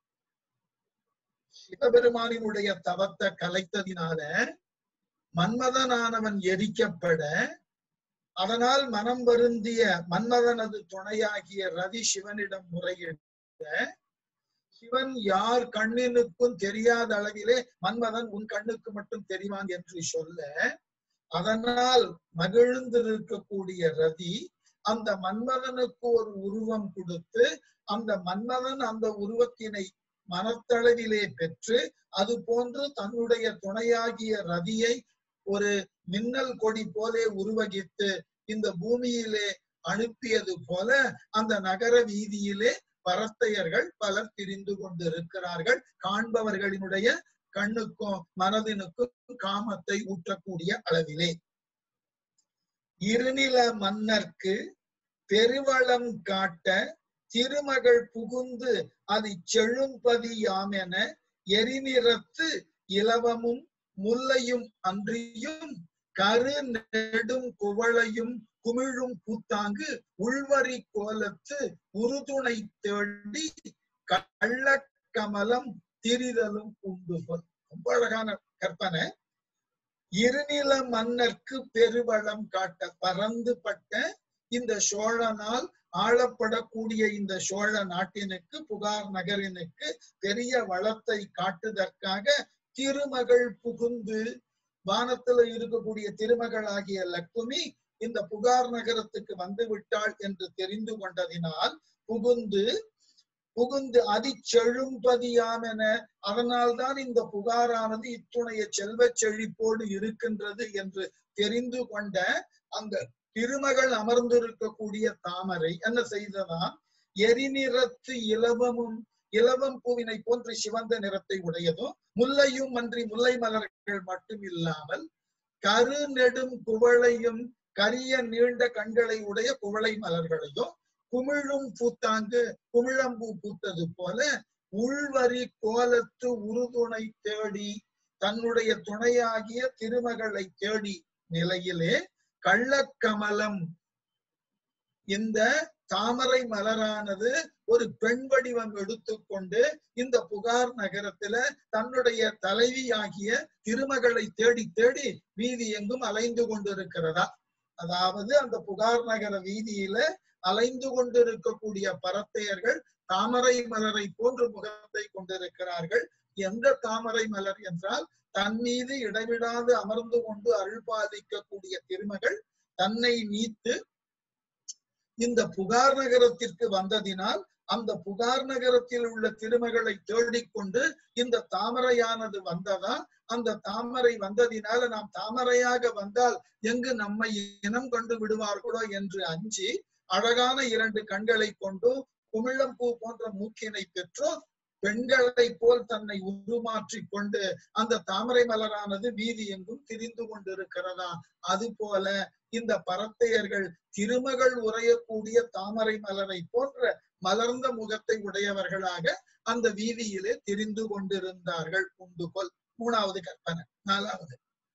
சிவபெருமானினுடைய தவத்தை கலைத்ததினால மன்மதனானவன் எரிக்கப்பட அதனால் மனம் வருந்திய மன்மதனது துணையாகிய ரதி சிவனிடம் முறையிட சிவன் யார் கண்ணினுக்கும் தெரியாத அளவிலே மன்மதன் உன் கண்ணுக்கு மட்டும் தெரிவான் என்று சொல்ல அதனால் மகிழ்ந்திருக்கக்கூடிய ரதி அந்த மன்மதனுக்கு ஒரு உருவம் கொடுத்து அந்த மன்மதன் அந்த உருவத்தினை மனத்தளவிலே பெற்று அது போன்று தன்னுடைய துணையாகிய ரதியை ஒரு மின்னல் கொடி போலே உருவகித்து இந்த பூமியிலே அனுப்பியது போல அந்த நகர வீதியிலே பரத்தையர்கள் பலர் திரிந்து கொண்டிருக்கிறார்கள் காண்பவர்களினுடைய கண்ணுக்கும் மனதினுக்கும் காமத்தை ஊற்றக்கூடிய அளவிலே இருநில மன்னர்க்கு பெருவளம் காட்ட திருமகள் புகுந்து அது செழும்பதியாமென எரிநிறத்து இலவமும் முல்லையும் அன்றியும் கரு நெடும் குவளையும் குமிழும் கூத்தாங்கு உள்வரி கோலத்து உறுதுணை தேடி கள்ளக்கமலம் திரிதலும் உண்டு ரொம்ப அழகான கற்பனை இருநில மன்னர்க்கு பெருவளம் காட்ட பறந்துபட்ட இந்த சோழனால் ஆளப்படக்கூடிய இந்த சோழ நாட்டினுக்கு புகார் நகரினுக்கு பெரிய வளத்தை காட்டுதற்காக திருமகள் புகுந்து வானத்துல இருக்கக்கூடிய திருமகளாகிய லக்குமி இந்த புகார் நகரத்துக்கு வந்து விட்டாள் என்று தெரிந்து கொண்டதினால் புகுந்து புகுந்து அதி செழும்பதியாமென அதனால்தான் இந்த புகாரானது இத்துணைய செல்வ செழிப்போடு இருக்கின்றது என்று தெரிந்து கொண்ட அந்த திருமகள் அமர்ந்திருக்கக்கூடிய தாமரை என்ன செய்ததாம் எரிநிறத்து இலவமும் இலவம் பூவினை போன்று சிவந்த நிறத்தை உடையதும் முல்லையும் அன்றி முல்லை மலர்கள் மட்டும் இல்லாமல் கரு நெடும் குவளையும் கரிய நீண்ட கண்களை உடைய குவளை மலர்களையும் குமிழும் பூத்தாங்கு குமிழம்பூ பூத்தது போல உள்வரி கோலத்து உறுதுணை தேடி தன்னுடைய துணையாகிய திருமகளை தேடி நிலையிலே கள்ளக்கமலம் இந்த தாமரை மலரானது ஒரு பெண் வடிவம் எடுத்துக்கொண்டு இந்த புகார் நகரத்துல தன்னுடைய தலைவியாகிய திருமகளை தேடி தேடி வீதி எங்கும் அலைந்து கொண்டிருக்கிறதா அதாவது அந்த புகார் நகர வீதியில அலைந்து கொண்டிருக்கக்கூடிய பரத்தையர்கள் தாமரை மலரை போன்று முகத்தை கொண்டிருக்கிறார்கள் எந்த தாமரை மலர் என்றால் தன் மீது இடைவிடாது அமர்ந்து கொண்டு அருள் பாலிக்கக்கூடிய திருமகள் தன்னை நீத்து இந்த புகார் நகரத்திற்கு வந்ததினால் அந்த புகார் நகரத்தில் உள்ள திருமகளை தேடிக்கொண்டு இந்த தாமரையானது வந்ததா அந்த தாமரை வந்ததினால நாம் தாமரையாக வந்தால் எங்கு நம்மை இனம் கொண்டு விடுவார்களோ என்று அஞ்சி அழகான இரண்டு கண்களை கொண்டு குமிழம்பூ போன்ற மூக்கினை பெற்று பெண்களை போல் தன்னை உருமாற்றி கொண்டு அந்த தாமரை மலரானது வீதி எங்கும் திரிந்து கொண்டிருக்கிறதா அது போல இந்த பரத்தையர்கள் திருமகள் உரையக்கூடிய தாமரை மலரை போன்ற மலர்ந்த முகத்தை உடையவர்களாக அந்த வீதியிலே திரிந்து கொண்டிருந்தார்கள் உண்டுகொல் மூணாவது கற்பனை நாலாவது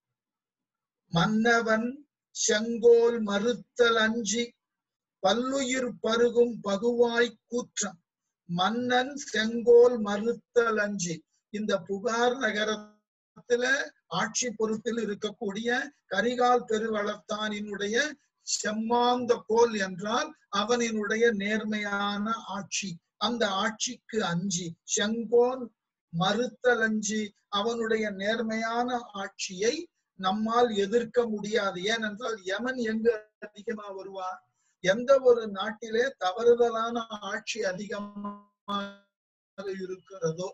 மன்னவன் செங்கோல் மறுத்தல் அஞ்சி பல்லுயிர் பருகும் பகுவாய் கூற்றம் மன்னன் செங்கோல் மறுத்தல் அஞ்சி இந்த புகார் நகரத்துல ஆட்சி பொறுப்பில் இருக்கக்கூடிய கரிகால் பெருவளத்தானினுடைய செம்மாந்த கோல் என்றால் அவனினுடைய நேர்மையான ஆட்சி அந்த ஆட்சிக்கு அஞ்சி செங்கோல் மறுத்தல் அஞ்சி அவனுடைய நேர்மையான ஆட்சியை நம்மால் எதிர்க்க முடியாது ஏனென்றால் யமன் எங்கு அதிகமா வருவார் எந்த ஒரு நாட்டிலே தவறுதலான ஆட்சி அதிகமாக இருக்கிறதோ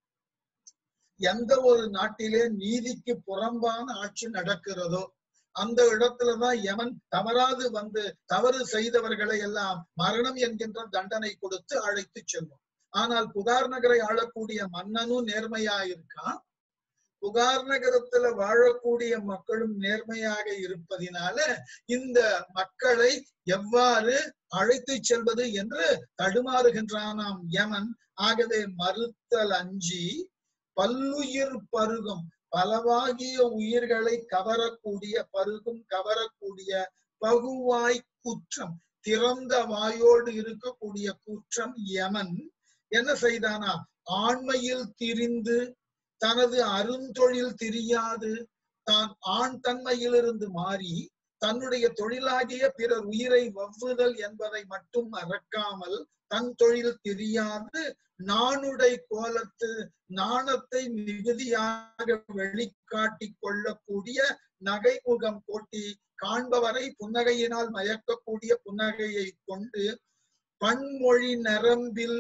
எந்த ஒரு நாட்டிலே நீதிக்கு புறம்பான ஆட்சி நடக்கிறதோ அந்த இடத்துலதான் யமன் தவறாது வந்து தவறு செய்தவர்களை எல்லாம் மரணம் என்கின்ற தண்டனை கொடுத்து அழைத்து செல்லும் ஆனால் புகார் நகரை ஆளக்கூடிய மன்னனும் நேர்மையா இருக்கான் புகார் நகரத்துல வாழக்கூடிய மக்களும் நேர்மையாக இருப்பதினால இந்த மக்களை எவ்வாறு அழைத்து செல்வது என்று தடுமாறுகின்றானாம் யமன் ஆகவே மறுத்தல் அஞ்சி பல்லுயிர் பருகும் பலவாகிய உயிர்களை கவரக்கூடிய பருகும் கவரக்கூடிய பகுவாய் குற்றம் திறந்த வாயோடு இருக்கக்கூடிய குற்றம் யமன் என்ன செய்தானா ஆண்மையில் திரிந்து தனது அருந்தொழில் தெரியாது தான் ஆண் தன்மையிலிருந்து மாறி தன்னுடைய தொழிலாகிய பிறர் உயிரை வவ்வுதல் என்பதை மட்டும் மறக்காமல் தன் தொழில் தெரியாது நானுடை கோலத்து நாணத்தை மிகுதியாக வெளிக்காட்டிக் கொள்ளக்கூடிய நகைமுகம் போட்டி காண்பவரை புன்னகையினால் மயக்கக்கூடிய புன்னகையை கொண்டு பன்மொழி நரம்பில்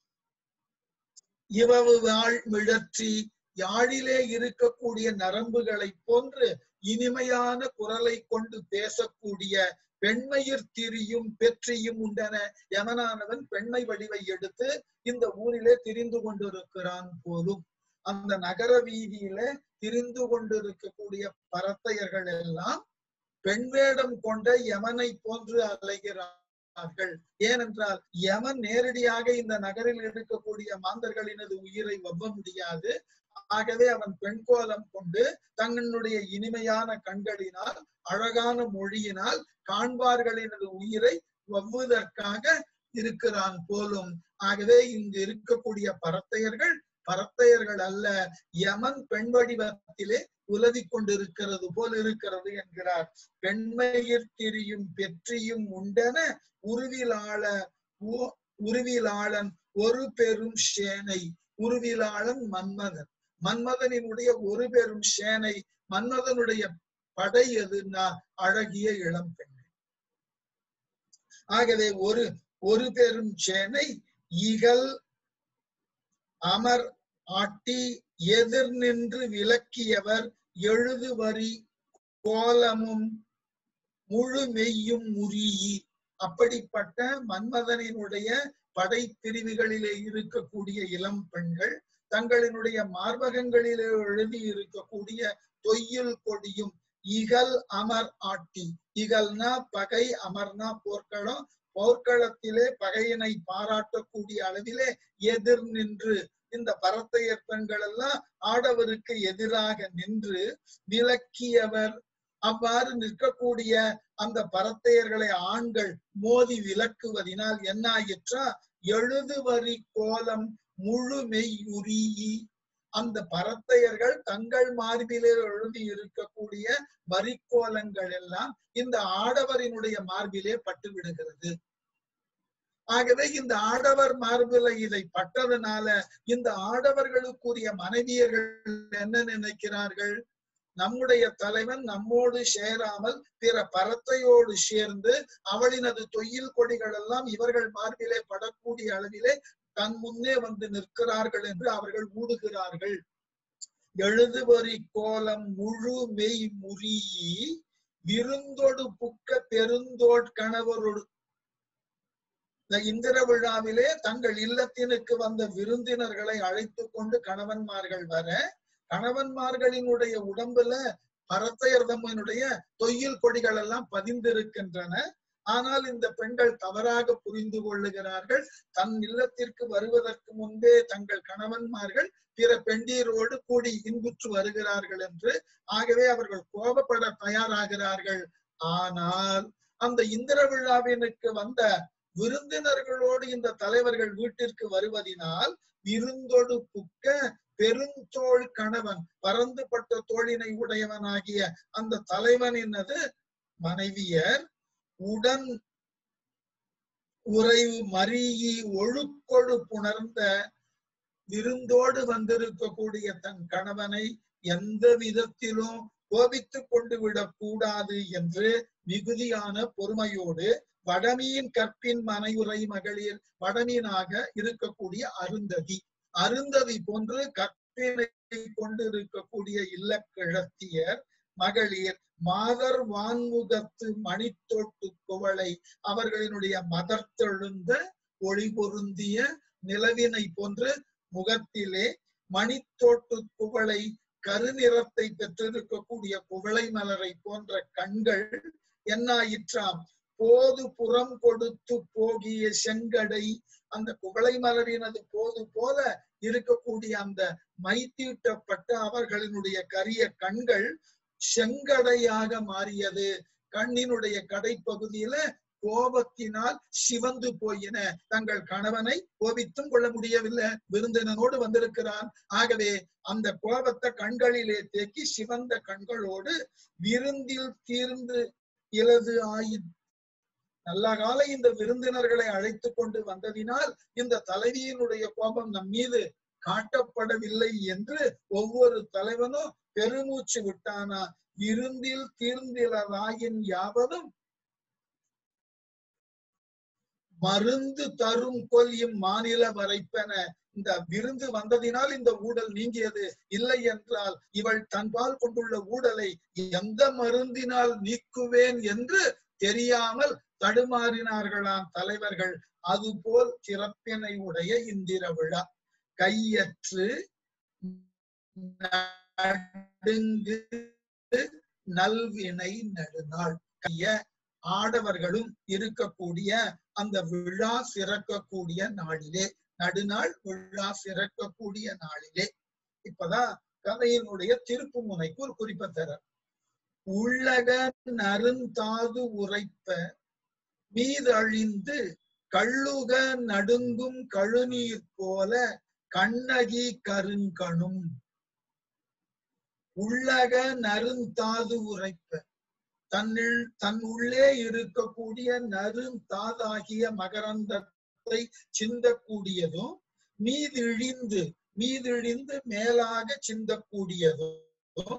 இவவு வாழ் மிழற்றி யாழிலே இருக்கக்கூடிய நரம்புகளை போன்று இனிமையான குரலை கொண்டு பேசக்கூடிய பெண்மையிற் திரியும் பெற்றியும் உண்டன யமனானவன் பெண்மை வடிவை எடுத்து இந்த ஊரிலே திரிந்து கொண்டிருக்கிறான் போலும் அந்த நகர வீதியில திரிந்து கொண்டிருக்கக்கூடிய பரத்தையர்கள் எல்லாம் பெண் வேடம் கொண்ட யமனை போன்று அலைகிறார்கள் ஏனென்றால் யமன் நேரடியாக இந்த நகரில் இருக்கக்கூடிய மாந்தர்களினது உயிரை வவ்வ முடியாது ஆகவே அவன் பெண் கோலம் கொண்டு தங்களுடைய இனிமையான கண்களினால் அழகான மொழியினால் காண்பார்களினது உயிரை வவ்வுவதற்காக இருக்கிறான் போலும் ஆகவே இங்கு இருக்கக்கூடிய பரத்தையர்கள் பரத்தையர்கள் அல்ல யமன் பெண் வடிவத்திலே உலவி கொண்டிருக்கிறது போல் இருக்கிறது என்கிறார் பெண்மையிற் திரியும் பெற்றியும் உண்டன உருவிலாள உருவிலாளன் ஒரு பெரும் சேனை உருவிலாளன் மன்மதன் மன்மதனினுடைய ஒரு பெரும் சேனை மன்மதனுடைய படை எதுனா அழகிய இளம் பெண்கள் ஆகவே ஒரு ஒரு பெரும் சேனை இகல் அமர் ஆட்டி எதிர் நின்று விளக்கியவர் எழுது வரி கோலமும் முழு மெய்யும் முறியி அப்படிப்பட்ட மன்மதனினுடைய படை பிரிவுகளிலே இருக்கக்கூடிய இளம் பெண்கள் தங்களினுடைய மார்பகங்களிலே எழுதி இருக்கக்கூடிய தொய்யில் கொடியும் இகல் அமர் ஆட்டி இகல்னா பகை அமர்னா போர்க்களம் போர்க்களத்திலே பகையினை பாராட்டக்கூடிய அளவிலே எதிர் நின்று இந்த பரத்தையர் பெண்கள் எல்லாம் ஆடவருக்கு எதிராக நின்று விலக்கியவர் அவ்வாறு நிற்கக்கூடிய அந்த பரத்தையர்களை ஆண்கள் மோதி விலக்குவதினால் என்ன ஆயிற்றா எழுதுவரி கோலம் முழு மெய்யுரி அந்த பரத்தையர்கள் தங்கள் மார்பிலே எழுதி இருக்கக்கூடிய வரிக்கோலங்கள் எல்லாம் இந்த ஆடவரினுடைய மார்பிலே பட்டு விடுகிறது ஆகவே இந்த ஆடவர் மார்பில இதை பட்டதுனால இந்த ஆடவர்களுக்குரிய மனைவியர்கள் என்ன நினைக்கிறார்கள் நம்முடைய தலைவன் நம்மோடு சேராமல் பிற பரத்தையோடு சேர்ந்து அவளினது தொழில் கொடிகள் எல்லாம் இவர்கள் மார்பிலே படக்கூடிய அளவிலே தன் முன்னே வந்து நிற்கிறார்கள் என்று அவர்கள் ஊடுகிறார்கள் எழுதுவரி கோலம் முழு மெய் முறியி விருந்தொடு புக்க பெருந்தோட் கணவரோடு இந்த இந்திர விழாவிலே தங்கள் இல்லத்தினுக்கு வந்த விருந்தினர்களை அழைத்து கொண்டு கணவன்மார்கள் வர கணவன்மார்களினுடைய உடம்புல பரத்தையர்தம்மனுடைய தொய்யில் கொடிகள் எல்லாம் பதிந்திருக்கின்றன ஆனால் இந்த பெண்கள் தவறாக புரிந்து கொள்ளுகிறார்கள் தன் இல்லத்திற்கு வருவதற்கு முன்பே தங்கள் கணவன்மார்கள் பிற பெண்டீரோடு கூடி இன்புற்று வருகிறார்கள் என்று ஆகவே அவர்கள் கோபப்பட தயாராகிறார்கள் ஆனால் அந்த இந்திர விழாவினுக்கு வந்த விருந்தினர்களோடு இந்த தலைவர்கள் வீட்டிற்கு வருவதினால் விருந்தொடு புக்க பெருந்தோள் கணவன் பறந்துபட்ட தோழினை உடையவனாகிய அந்த தலைவனினது மனைவியர் உடன் உறைவு மறியி ஒழுக்கொழு புணர்ந்த விருந்தோடு வந்திருக்கக்கூடிய தன் கணவனை எந்த விதத்திலும் கோபித்துக் கொண்டு விடக் கூடாது என்று மிகுதியான பொறுமையோடு வடமீன் கற்பின் மனையுறை மகளிர் வடமீனாக இருக்கக்கூடிய அருந்ததி அருந்ததி போன்று கற்பினை கொண்டிருக்கக்கூடிய இல்லக்கிழத்தியர் மகளிர் மாதர் வான்முகத்து மணித்தோட்டு குவளை அவர்களினுடைய மதர்த்தெழுந்த ஒளி பொருந்திய நிலவினை போன்று முகத்திலே மணித்தோட்டு குவளை கருநிறத்தை பெற்றிருக்கக்கூடிய குவளை மலரை போன்ற கண்கள் என்னாயிற்றாம் போது புறம் கொடுத்து போகிய செங்கடை அந்த குவளை மலரினது போது போல இருக்கக்கூடிய அந்த மைத்தீட்டப்பட்ட அவர்களினுடைய கரிய கண்கள் செங்கடையாக மாறியது கண்ணினுடைய கடைப்பகுதியில கோபத்தினால் சிவந்து போயின தங்கள் கணவனை கோபித்தும் கொள்ள முடியவில்லை விருந்தினனோடு வந்திருக்கிறான் ஆகவே அந்த கோபத்தை கண்களிலே தேக்கி சிவந்த கண்களோடு விருந்தில் தீர்ந்து இலது ஆயி நல்ல கால இந்த விருந்தினர்களை அழைத்து கொண்டு வந்ததினால் இந்த தலைவியினுடைய கோபம் நம் மீது காட்டப்படவில்லை என்று ஒவ்வொரு தலைவனும் பெருமூச்சு விட்டானா விருந்தில் தீர்ந்திலராயின் யாவதும் மருந்து தரும் கொல் இம்மாநில வரைப்பென இந்த விருந்து வந்ததினால் இந்த ஊடல் நீங்கியது இல்லை என்றால் இவள் தன்பால் கொண்டுள்ள ஊடலை எந்த மருந்தினால் நீக்குவேன் என்று தெரியாமல் தடுமாறினார்களாம் தலைவர்கள் அதுபோல் சிறப்பினை உடைய இந்திர விழா கையற்று நடுங்கு நல்வினை நடுநாள் கைய ஆடவர்களும் இருக்கக்கூடிய அந்த விழா சிறக்கக்கூடிய நாளிலே நடுநாள் விழா சிறக்கக்கூடிய நாளிலே இப்பதான் கதையினுடைய திருப்பு முனைக்கு ஒரு குறிப்பை தர உள்ளக நருந்தாது உரைப்ப மீதழிந்து கள்ளுக நடுங்கும் கழுநீர் போல கண்ணகி கருங்கணும் உள்ளக நருந்தாது உரைப்ப தன்னில் தன் உள்ளே இருக்கக்கூடிய நருந்தாதாகிய மகரந்தத்தை சிந்தக்கூடியதும் மீதிழிந்து மீதிழிந்து மேலாக சிந்தக்கூடியதும்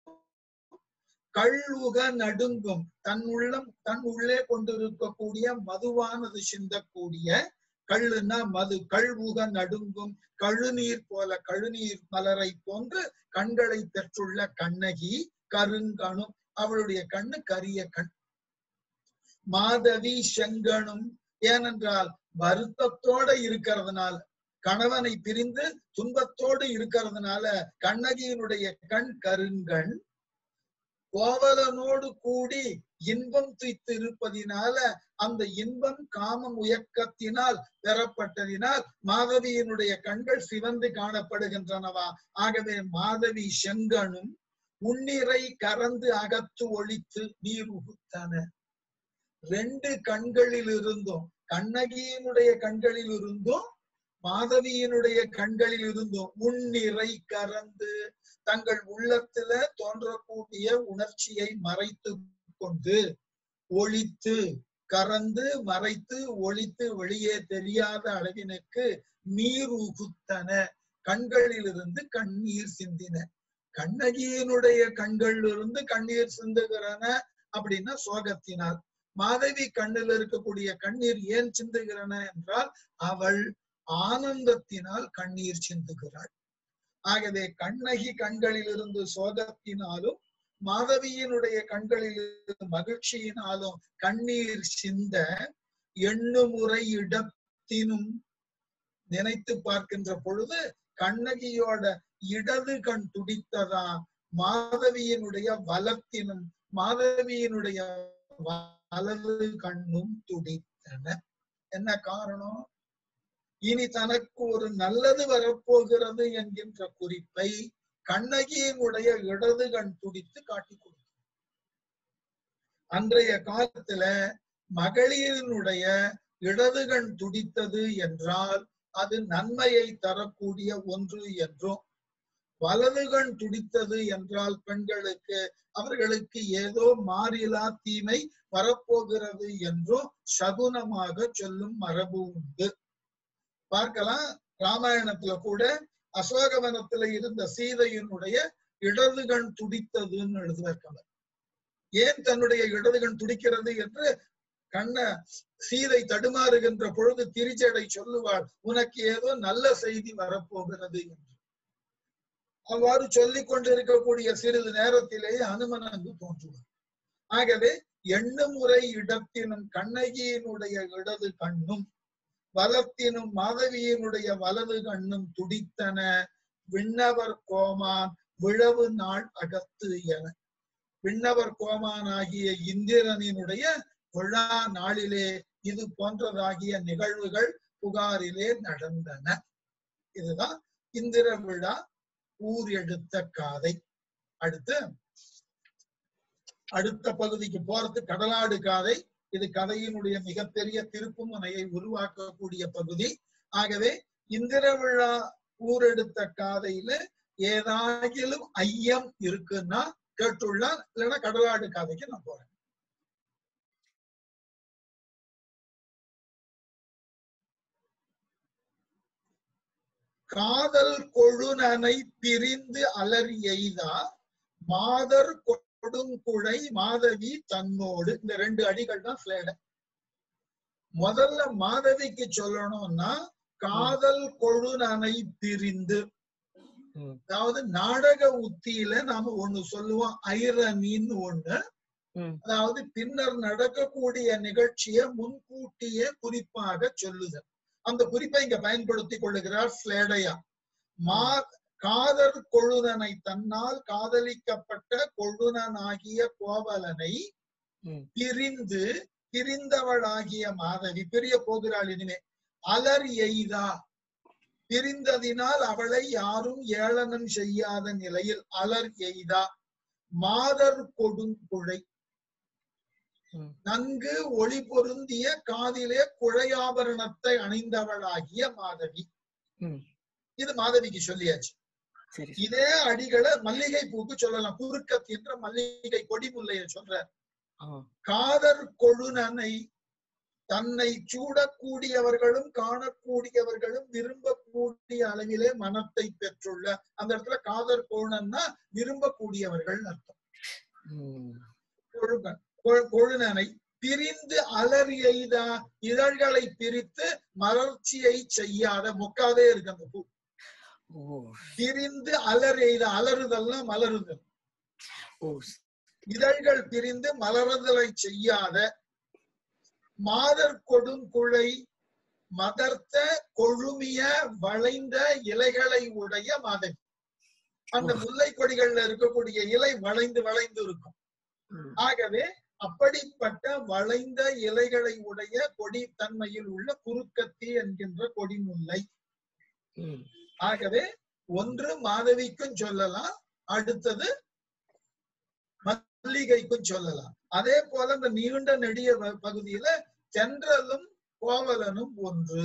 கள்ளுக நடுங்கும் தன் உள்ளம் தன் உள்ளே கொண்டிருக்கக்கூடிய மதுவானது சிந்தக்கூடிய கள்ளுன்னா மது கழ்வுக நடுங்கும் கழுநீர் போல கழுநீர் மலரை போன்று கண்களை பெற்றுள்ள கண்ணகி கருங்கணும் அவளுடைய கண்ணு கரிய கண் மாதவி செங்கணும் ஏனென்றால் வருத்தத்தோட இருக்கிறதுனால கணவனை பிரிந்து துன்பத்தோடு இருக்கிறதுனால கண்ணகியினுடைய கண் கருங்கண் கோவலனோடு கூடி இன்பம் துய்த்து இருப்பதினால அந்த இன்பம் காம முயக்கத்தினால் பெறப்பட்டதினால் மாதவியினுடைய கண்கள் சிவந்து காணப்படுகின்றனவா ஆகவே மாதவி செங்கனும் உன்னிறை கறந்து அகத்து ஒழித்து நீர் உகுத்தன ரெண்டு கண்களில் இருந்தும் கண்ணகியினுடைய கண்களில் இருந்தும் மாதவியினுடைய கண்களில் இருந்தும் உன்னிறை கறந்து தங்கள் உள்ளத்துல தோன்றக்கூடிய உணர்ச்சியை மறைத்து கொண்டு ஒழித்து கறந்து மறைத்து ஒழித்து வெளியே தெரியாத அளவினுக்கு நீர் உகுத்தன கண்களிலிருந்து கண்ணீர் சிந்தின கண்ணகியினுடைய கண்களிலிருந்து கண்ணீர் சிந்துகிறன அப்படின்னா சோகத்தினால் மாதவி கண்ணில் இருக்கக்கூடிய கண்ணீர் ஏன் சிந்துகிறன என்றால் அவள் ஆனந்தத்தினால் கண்ணீர் சிந்துகிறாள் ஆகவே கண்ணகி கண்களில் இருந்து சோகத்தினாலும் மாதவியினுடைய கண்களில் இருந்து மகிழ்ச்சியினாலும் கண்ணீர் சிந்த எண்ணுமுறை இடத்தினும் நினைத்து பார்க்கின்ற பொழுது கண்ணகியோட இடது கண் துடித்ததா மாதவியினுடைய வலத்தினும் மாதவியினுடைய வலது கண்ணும் துடித்தன என்ன காரணம் இனி தனக்கு ஒரு நல்லது வரப்போகிறது என்கின்ற குறிப்பை கண்ணகியினுடைய இடது கண் துடித்து காட்டி கொடுக்கும் அன்றைய காலத்துல மகளிரினுடைய இடது கண் துடித்தது என்றால் அது நன்மையை தரக்கூடிய ஒன்று என்றும் வலது கண் துடித்தது என்றால் பெண்களுக்கு அவர்களுக்கு ஏதோ மாறிலா தீமை வரப்போகிறது என்றும் சகுனமாக சொல்லும் மரபு உண்டு பார்க்கலாம் ராமாயணத்துல கூட அசோகவனத்துல இருந்த சீதையினுடைய இடது கண் துடித்ததுன்னு எழுதுவார் ஏன் தன்னுடைய இடது கண் துடிக்கிறது என்று கண்ண சீதை தடுமாறுகின்ற பொழுது திரிச்சடை சொல்லுவாள் உனக்கு ஏதோ நல்ல செய்தி வரப்போகிறது என்று அவ்வாறு சொல்லிக் கொண்டிருக்கக்கூடிய சிறிது நேரத்திலேயே அனுமன் அங்கு தோன்றுவார் ஆகவே எண்ணுமுறை இடத்தினும் கண்ணகியினுடைய இடது கண்ணும் வலத்தினும் மாதவியினுடைய வலது கண்ணும் துடித்தன விண்ணவர் கோமான் விழவு நாள் அகத்து என விண்ணவர் கோமான் ஆகிய இந்திரனினுடைய விழா நாளிலே இது போன்றதாகிய நிகழ்வுகள் புகாரிலே நடந்தன இதுதான் இந்திர விழா ஊர் எடுத்த காதை அடுத்து அடுத்த பகுதிக்கு போறது கடலாடு காதை இது கதையினுடைய மிகப்பெரிய திருப்பு முனையை உருவாக்கக்கூடிய பகுதி ஆகவே இந்திர விழா ஊரெடுத்த காதையில ஏதாகிலும் ஐயம் இருக்குன்னா கேட்டுள்ள இல்லைன்னா கடலாடு காதைக்கு நான் போறேன் காதல் கொழுநனை பிரிந்து அலறி எய்தா மாதர் கொடுங்குழை மாதவி தன்னோடு இந்த ரெண்டு அடிகள் தான் ஸ்லேட முதல்ல மாதவிக்கு சொல்லணும்னா காதல் கொழுநனை பிரிந்து ம். அதாவது நாடக உத்தியில நாம ஒண்ணு சொல்லுவோம் ஐரணின்னு ஒண்ணு ம். அதாவது பின்னர் நடக்கக்கூடிய நிகழ்ச்சியை முன்கூட்டியே குறிப்பாக சொல்லுதல் அந்த குறிப்பை இங்க பயன்படுத்தி கொள்ளுகிறார் ஸ்லேடையா மா காதல் கொழுனனை தன்னால் காதலிக்கப்பட்ட கொழுனனாகிய கோவலனை ம். பிரிந்து பிரிந்தவளாகிய மாதவி பிரிய போகிறாள் இனிமே அலர் எய்தா பிரிந்ததினால் அவளை யாரும் ஏளனம் செய்யாத நிலையில் அலர் எய்தா மாதர் கொடுங்குழை ம். நன்கு ஒளி பொருந்திய காதிலே குழையாபரணத்தை அணிந்தவளாகிய மாதவி ம். இது மாதவிக்கு சொல்லியாச்சு சரி இதே அடிகளை மல்லிகை பூக்கு சொல்லலாம் குறுக்கத்தின்ற மல்லிகை கொடிமுல்லைய சொல்ற ஆ காதர் கொழுனனை தன்னை சூடக்கூடியவர்களும் காணக்கூடியவர்களும் விரும்பக்கூடிய அளவிலே மனத்தை பெற்றுள்ள அந்த இடத்துல காதர் கொழுனன்னா விரும்பக்கூடியவர்கள் அர்த்தம் ம். கொழுகன் கொ- கொழுனனை பிரிந்து அலறி எய்தா இதழ்களை பிரித்து மலர்ச்சியை செய்யாத மொக்காதே இருக்கு அந்த பூ ஓ பிரிந்து அலறி எய்த அலறுதல்னா மலருதல் ஓ இதழ்கள் பிரிந்து மலருதலை செய்யாத மாதர் கொடுங்குழை மதர்த்த கொழுமிய வளைந்த இலைகளை உடைய மாதவி அந்த முல்லை கொடிகள்ல இருக்கக்கூடிய இலை வளைந்து வளைந்து இருக்கும் ம். ஆகவே அப்படிப்பட்ட வளைந்த இலைகளை உடைய கொடி தன்மையில் உள்ள குறுக்கத்தி என்கின்ற கொடிமுல்லை ம். ஆகவே ஒன்று மாதவிக்கும் சொல்லலாம் அடுத்தது மல்லிகைக்கும் சொல்லலாம் அதே போல இந்த நீண்ட நெடிய வ- பகுதியில தென்றலும் கோவலனும் ஒன்று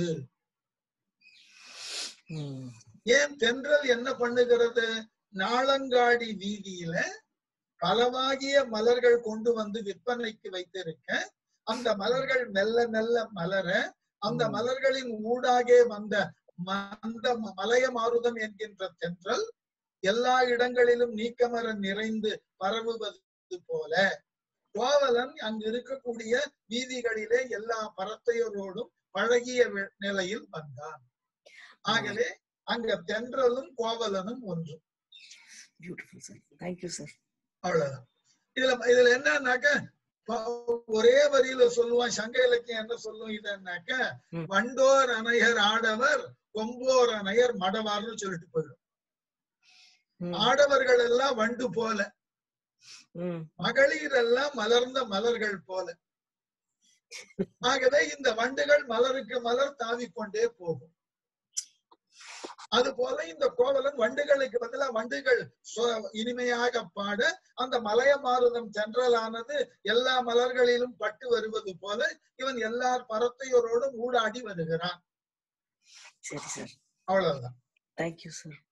ம். ஏன் தென்றல் என்ன பண்ணுகிறது நாளங்காடி வீதியில பலவாகிய மலர்கள் கொண்டு வந்து விற்பனைக்கு வைத்திருக்க அந்த மலர்கள் மெல்ல மெல்ல மலர அந்த ம். மலர்களின் ஊடாகே வந்த ம- அந்த ம- மலைய மாருதம் என்கின்ற தென்றல் எல்லா இடங்களிலும் நீக்கமர நிறைந்து பரவுவது போல கோவலன் அங்கு இருக்கக்கூடிய வீதிகளிலே எல்லா பரத்தையரோடும் பழகிய வி- நிலையில் வந்தான் ஆகவே அங்க தென்றலும் கோவலனும் ஒன்று பியூட்டிஃபுல் சார் தேங்க்யூ சார் அவ்வளவுதான் இதுல இதுல என்னன்னாக்க ப- ஒரே வரியில சொல்லுவான் சங்க இலக்கியம் என்ன சொல்லும் இதுன்னாக்க ம். வண்டோர் அணையர் ஆடவர் கொம்போர் அணையர் மடவார்னு சொல்லிட்டு போயிடும் ம். ஆடவர்கள் எல்லாம் வண்டு போல ம் மகளிர் எல்லாம் மலர்ந்த மலர்கள் போல ஆகவே இந்த வண்டுகள் மலருக்கு மலர் தாவிக்கொண்டே போகும் அது போல இந்த கோவலன் வண்டுகளுக்கு பதிலா வண்டுகள் சொ- இனிமையாக பாட அந்த மலைய மாருதம் தென்றலானது எல்லா மலர்களிலும் பட்டு வருவது போல இவன் எல்லார் பரத்தையோரோடும் ஊடாடி வருகிறான் சரி சார் அவ்வளவுதான் தேங்க்யூ சார்